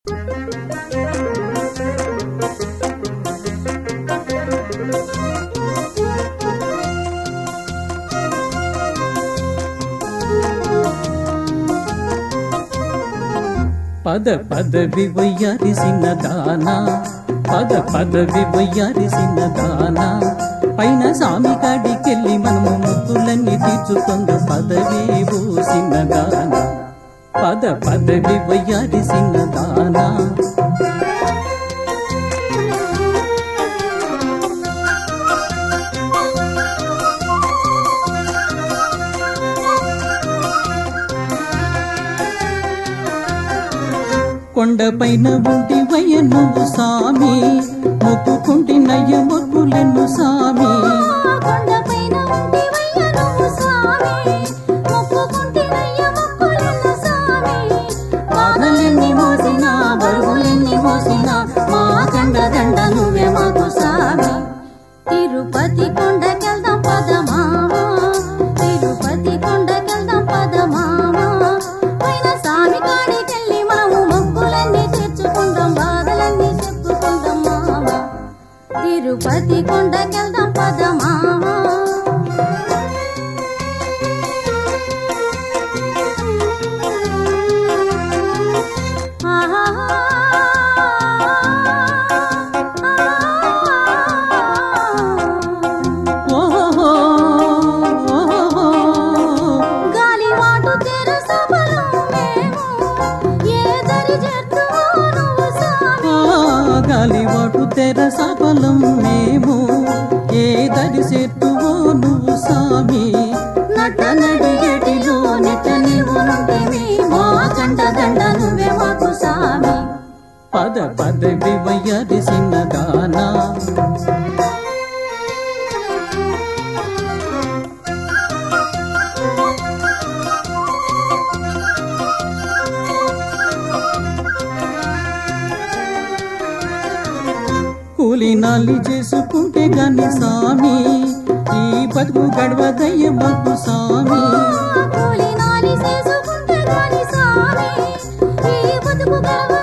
పద పదవి వయ్యారిసిన దానా పద పదవి వయ్యారిసిన దానా పైన సామి కాడికెళ్ళి మనము ముక్కులన్నీ తీర్చుకొంద పదవి ఊసిన దానా పద పదవి వయ్యారిసిన దానా కొండపైన ఉంటి వయ్య నువ్వు సామి మొక్కుకుంటి నయ్య మొక్కులెన్ను సామి కొండపైన ఉంటివయ్య నువ్వు స్వామి మొక్కుకుంటివయ్య మొక్కులను స్వామి బాధలెన్ని మోసినా బరువులెన్ని మోసినా మా కండ దండ నువ్వే మాకు సామి తిరుపతి కొండకెళ్దాం పదమామ తిరుపతి కొండకెళ్దాం పదమామ పైన స్వామి కాడికెళ్ళి మనము మొక్కులన్నీ తీర్చుకుందాం బాధలన్నీ చెప్పుకుందాం మామ తిరుపతి కొండకెళ్దాం పదమామ ఓహో ఓహో గాలివాటు తెరసబలం మేము ఏ దరి చేర్చువో నువ్వు స్వామి ఆ గాలివాటు తెర సఫలం మేము ఏ దరి సేతువో నువ్వు సామి నట నడిగేటిలో నిట నీవు నుండివి మా కంట దండ నువ్వే మాకు స్వామి పద పదవి వయ్యారిసిన దానా కూలి నాలి చేసుకుంటే గాని సామి ఈ బతుకు గడవదయ్య మాకు సామి కూలి నాలి చేసుకుంటే గాని స్వామి ఈ బతుకు గడవ